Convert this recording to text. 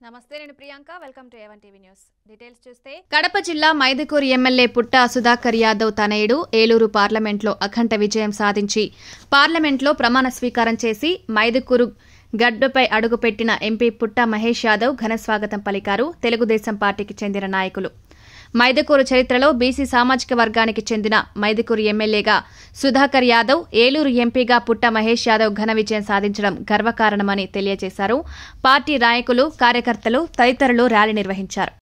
నమస్తే నేను Priyanka welcome to A one TV news details చూస్తే కడప జిల్లా మైదుకూరు ఎమ్మెల్యే పుట్ట సుధాకర్ యాదవ్ తనయుడు ఏలూరు పార్లమెంట్లో అఖండ విజయం సాధించి పార్లమెంట్లో ప్రమాణ స్వీకారం చేసి మైదుకూరు గడ్డపై అడుగుపెట్టిన ఎంపీ పుట్ట మహేష్ యాదవ్ ఘన స్వాగతం పలికారు తెలుగుదేశం పార్టీకి చెందిన నాయకులు మైదుకూరు చరిత్రలో బీసీ సామాజిక వర్గానికి చెందిన మైదుకూరు ఎమ్మెల్యేగా సుధాకర్ యాదవ్ ఏలూరు ఎంపీగా పుట్ట మహేష్ యాదవ్ ఘన విజయం సాధించడం గర్వకారణమని తెలియజేశారు పార్టీ నాయకులు కార్యకర్తలు తదితరులు ర్యాలీ నిర్వహించారు